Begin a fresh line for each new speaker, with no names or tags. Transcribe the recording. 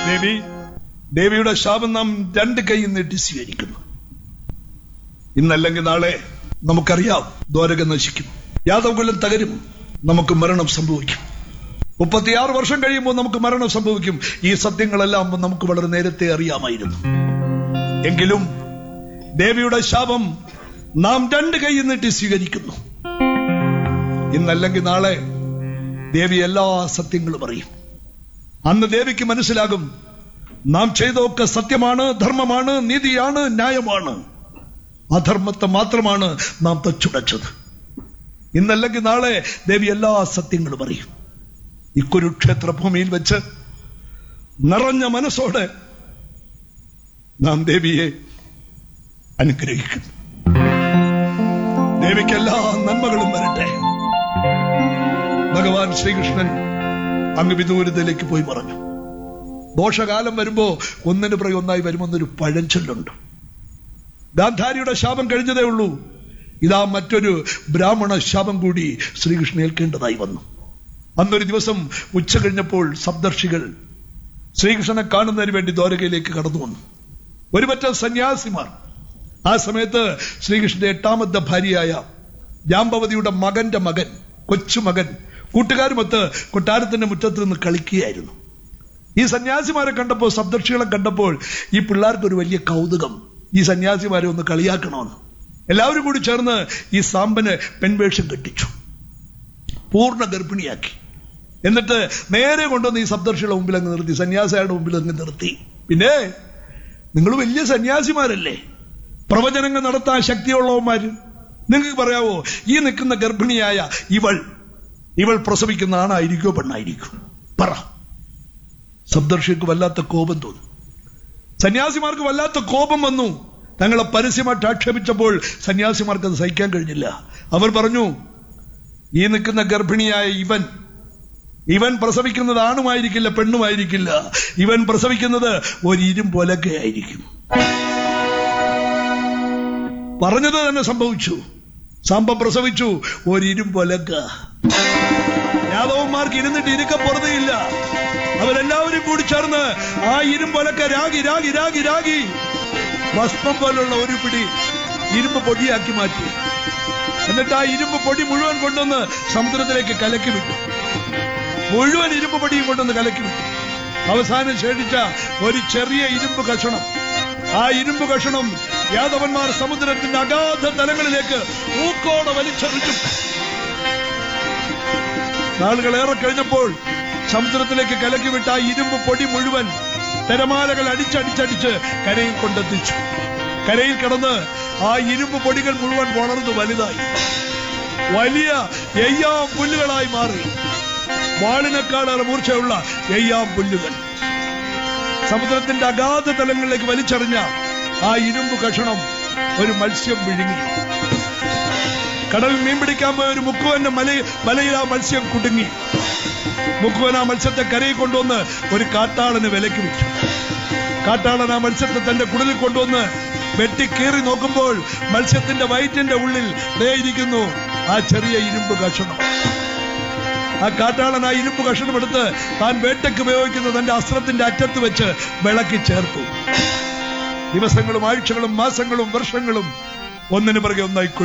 ദേവി ദേവിയുടെ ശാപം നാം രണ്ട് കൈ നീട്ടി സ്വീകരിക്കുന്നു ഇന്നല്ലെങ്കിൽ നാളെ നമുക്കറിയാം ദ്വാരക നശിക്കും യാദവകുലം തകരും നമുക്ക് മരണം സംഭവിക്കും മുപ്പത്തിയാറ് വർഷം കഴിയുമ്പോൾ നമുക്ക് മരണം സംഭവിക്കും ഈ സത്യങ്ങളെല്ലാം നമുക്ക് വളരെ നേരത്തെ അറിയാമായിരുന്നു എങ്കിലും ദേവിയുടെ ശാപം നാം രണ്ട് കൈ നീട്ടി സ്വീകരിക്കുന്നു ഇന്നല്ലെങ്കിൽ നാളെ ദേവി എല്ലാ സത്യങ്ങളും അറിയും അന്ന് ദേവിക്ക് മനസ്സിലാകും നാം ചെയ്തൊക്കെ സത്യമാണ് ധർമ്മമാണ് നീതിയാണ് ന്യായമാണ് അധർമ്മത്തെ മാത്രമാണ് നാം തച്ചുടച്ചത് ഇന്നല്ലെങ്കിൽ നാളെ ദേവി എല്ലാ സത്യങ്ങളും അറിയും ഈ കുരുക്ഷേത്ര ഭൂമിയിൽ വെച്ച് നിറഞ്ഞ മനസ്സോടെ നാം ദേവിയെ അനുഗ്രഹിക്കുന്നു ദേവിക്ക് എല്ലാ നന്മകളും വരട്ടെ ഭഗവാൻ ശ്രീകൃഷ്ണൻ അങ്ങ് വിദൂരതയിലേക്ക് പോയി പറഞ്ഞു ദോഷകാലം വരുമ്പോ ഒന്നിന് പുറകെ ഒന്നായി വരുമെന്നൊരു പഴഞ്ചൊല്ലുണ്ട് ഗാന്ധാരിയുടെ ശാപം കഴിഞ്ഞതേ ഉള്ളൂ ഇതാ മറ്റൊരു ബ്രാഹ്മണ ശാപം കൂടി ശ്രീകൃഷ്ണൻ ഏൽക്കേണ്ടതായി വന്നു അന്നൊരു ദിവസം ഉച്ച കഴിഞ്ഞപ്പോൾ സപ്തർഷികൾ ശ്രീകൃഷ്ണനെ കാണുന്നതിന് വേണ്ടി ദ്വാരകയിലേക്ക് കടന്നു വന്നു ഒരു പറ്റം സന്യാസിമാർ ആ സമയത്ത് ശ്രീകൃഷ്ണന്റെ എട്ടാമത്തെ ഭാര്യയായ ജാമ്പവതിയുടെ മകന്റെ മകൻ കൊച്ചുമകൻ കൂട്ടുകാരുമൊത്ത് കൊട്ടാരത്തിന്റെ മുറ്റത്ത് നിന്ന് കളിക്കുകയായിരുന്നു ഈ സന്യാസിമാരെ കണ്ടപ്പോൾ സപ്തർഷികളെ കണ്ടപ്പോൾ ഈ പിള്ളേർക്ക് ഒരു വലിയ കൗതുകം ഈ സന്യാസിമാരെ ഒന്ന് കളിയാക്കണമെന്ന് എല്ലാവരും കൂടി ചേർന്ന് ഈ സാമ്പന് പെൺവേഷം കെട്ടിച്ചു പൂർണ്ണ ഗർഭിണിയാക്കി എന്നിട്ട് നേരെ കൊണ്ടുവന്ന് ഈ സപ്തർഷിയുടെ മുമ്പിൽ അങ്ങ് നിർത്തി സന്യാസിയുടെ മുമ്പിൽ അങ്ങ് നിർത്തി പിന്നെ നിങ്ങൾ വലിയ സന്യാസിമാരല്ലേ പ്രവചനങ്ങൾ നടത്താൻ ശക്തിയുള്ളവന്മാര് നിങ്ങൾക്ക് പറയാവോ ഈ നിൽക്കുന്ന ഗർഭിണിയായ ഇവൾ ഇവൾ പ്രസവിക്കുന്ന ആണായിരിക്കോ പെണ്ണായിരിക്കും പറ സപ്തർഷിക്ക് വല്ലാത്ത കോപം തോന്നി സന്യാസിമാർക്ക് വല്ലാത്ത കോപം വന്നു തങ്ങളെ പരസ്യമായിട്ട് ആക്ഷേപിച്ചപ്പോൾ സന്യാസിമാർക്ക് അത് സഹിക്കാൻ കഴിഞ്ഞില്ല അവർ പറഞ്ഞു ഈ നിൽക്കുന്ന ഗർഭിണിയായ ഇവൻ ഇവൻ പ്രസവിക്കുന്നത് ആണുമായിരിക്കില്ല പെണ്ണുമായിരിക്കില്ല ഇവൻ പ്രസവിക്കുന്നത് ഒരു ഇരുമ്പൊലക്കെ ആയിരിക്കും പറഞ്ഞത് തന്നെ സംഭവിച്ചു സാമ്പം പ്രസവിച്ചു ഒരു ഇരുമ്പൊലക്ക യാദവന്മാർക്ക് ഇരുന്നിട്ട് ഇരുക്ക പുറതയില്ല അവരെല്ലാവരും കൂടി ചേർന്ന് ആ ഇരുമ്പൊലക്ക രാഗി രാഗി രാഗി രാഗി ഭസ്മം പോലുള്ള ഒരു പിടി ഇരുമ്പ് പൊടിയാക്കി മാറ്റി എന്നിട്ട് ആ ഇരുമ്പ് പൊടി മുഴുവൻ കൊണ്ടുവന്ന് സമുദ്രത്തിലേക്ക് കലക്കി വിട്ടു മുഴുവൻ ഇരുമ്പ് പൊടിയും കൊണ്ടുവന്ന് കലക്കി വിട്ടു അവസാനം ശേഷിച്ച ഒരു ചെറിയ ഇരുമ്പ് കഷണം ആ ഇരുമ്പ് കഷണം യാദവന്മാർ സമുദ്രത്തിന്റെ അഗാധ തലങ്ങളിലേക്ക് ഊക്കോടെ വലിച്ചെറിഞ്ഞു നാളുകളേറെ കഴിഞ്ഞപ്പോൾ സമുദ്രത്തിലേക്ക് കലക്കി വിട്ട ആ ഇരുമ്പ് പൊടി മുഴുവൻ തിരമാലകൾ അടിച്ചടിച്ചടിച്ച് കരയിൽ കൊണ്ടെത്തിച്ചു കരയിൽ കിടന്ന് ആ ഇരുമ്പ് പൊടികൾ മുഴുവൻ വളർന്നു വലുതായി വലിയ എയ്യാം പുല്ലുകളായി മാറി വാളിനേക്കാളേറെ മൂർച്ചയുള്ള എയ്യാം പുല്ലുകൾ സമുദ്രത്തിന്റെ അഗാധ തലങ്ങളിലേക്ക് വലിച്ചെറിഞ്ഞ ആ ഇരുമ്പ് കഷണം ഒരു മത്സ്യം വിഴുങ്ങി കടലിൽ മീൻ പിടിക്കാൻ പോയ ഒരു മുക്കുവന്റെ മല മലയിൽ ആ മത്സ്യം കുടുങ്ങി മുക്കുവൻ ആ മത്സ്യത്തെ കരയിൽ കൊണ്ടുവന്ന് ഒരു കാട്ടാളന് വിലക്ക് വിറ്റു കാട്ടാളൻ ആ മത്സ്യത്തെ തന്റെ കുടലിൽ കൊണ്ടുവന്ന് വെട്ടിക്കീറി നോക്കുമ്പോൾ മത്സ്യത്തിന്റെ വയറ്റിന്റെ ഉള്ളിൽ ദേ ഇരിക്കുന്നു ആ ചെറിയ ഇരുമ്പ് കഷണം ആ കാട്ടാളൻ ആ ഇരുമ്പ് കഷണം എടുത്ത് താൻ വേട്ടയ്ക്ക് ഉപയോഗിക്കുന്ന തന്റെ അസ്ത്രത്തിന്റെ അറ്റത്ത് വെച്ച് വിളക്കി ചേർത്തു ദിവസങ്ങളും ആഴ്ചകളും മാസങ്ങളും വർഷങ്ങളും ഒന്നിനു പിറകെ ഒന്നായി